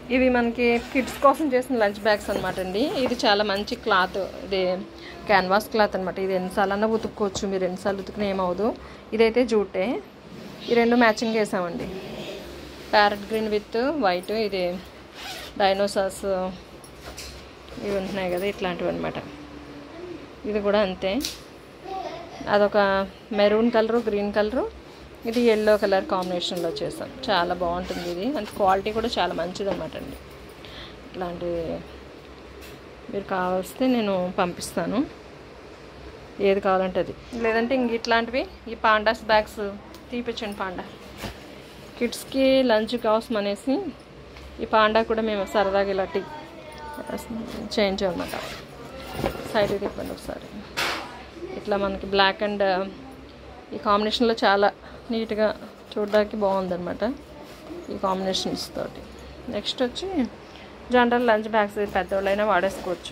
ఇవి మనకి కిడ్స్ కోసం చేసిన లంచ్ బ్యాగ్స్ అనమాట అండి ఇది చాలా మంచి క్లాత్ ఇది క్యాన్వాస్ క్లాత్ అనమాట ఇది ఎన్నిసార్లన్నా ఉతుక్కోవచ్చు మీరు ఎన్నిసార్లు ఉతుకునే ఏమవుదు ఇదైతే జూటే ఈ రెండు మ్యాచింగ్ వేసామండి ప్యారెట్ గ్రీన్ విత్ వైట్ ఇది డైనోసార్స్ ఇవి ఉంటున్నాయి కదా ఇట్లాంటివి అనమాట ఇది కూడా అంతే అదొక మెరూన్ కలరు గ్రీన్ కలరు ఇది ఎల్లో కలర్ కాంబినేషన్లో చేసాం చాలా బాగుంటుంది ఇది అండ్ క్వాలిటీ కూడా చాలా మంచిది అనమాట అండి ఇట్లాంటి మీరు కావలిస్తే నేను పంపిస్తాను ఏది కావాలంటే అది లేదంటే ఇంక ఇట్లాంటివి ఈ పాండాస్ బ్యాగ్స్ తీపిచ్చండి పాండా కిడ్స్కి లంచ్ కోసం అనేసి ఈ పాండా కూడా మేము సరదాగా ఇలా టీ చేంజ్ అనమాట సైడ్ తిప్పండి ఒకసారి ఇట్లా మనకి బ్లాక్ అండ్ ఈ కాంబినేషన్లో చాలా నీట్గా చూడడానికి బాగుందన్నమాట ఈ కాంబినేషన్స్ తోటి నెక్స్ట్ వచ్చి జనరల్ లంచ్ బ్యాగ్స్ పెద్దవాళ్ళైనా వాడేసుకోవచ్చు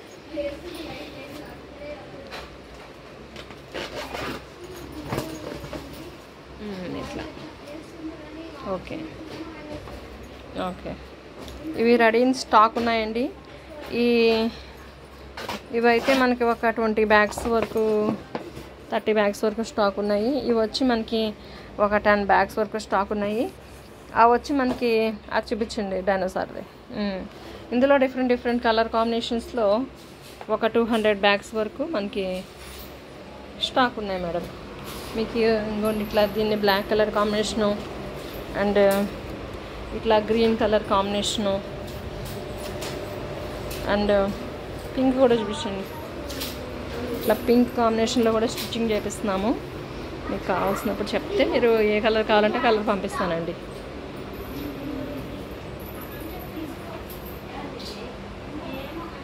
మ్మ్, ఇట్లా ఓకే ఓకే ఇవి రెడీ ఇన్ స్టాక్ ఉన్నాయండి ఈ ఇవైతే మనకి ఒక ట్వంటీ బ్యాగ్స్ వరకు థర్టీ బ్యాగ్స్ వరకు స్టాక్ ఉన్నాయి ఇవి వచ్చి మనకి ఒక టెన్ బ్యాగ్స్ వరకు స్టాక్ ఉన్నాయి అవి వచ్చి మనకి అది చూపించండి డైనోసార్ది మ్మ్. ఇందులో డిఫరెంట్ డిఫరెంట్ కలర్ కాంబినేషన్స్లో ఒక టూ హండ్రెడ్ బ్యాగ్స్ వరకు మనకి స్టాక్ ఉన్నాయి మేడం మీకు ఇంకోండి ఇట్లా దీన్ని బ్లాక్ కలర్ కాంబినేషను అండ్ ఇట్లా green colour combination and pink కూడా చూపించండి ఇట్లా పింక్ కాంబినేషన్లో కూడా స్టిచ్చింగ్ చేపిస్తున్నాము మీకు కావాల్సినప్పుడు చెప్తే మీరు ఏ కలర్ కావాలంటే కలర్ పంపిస్తానండి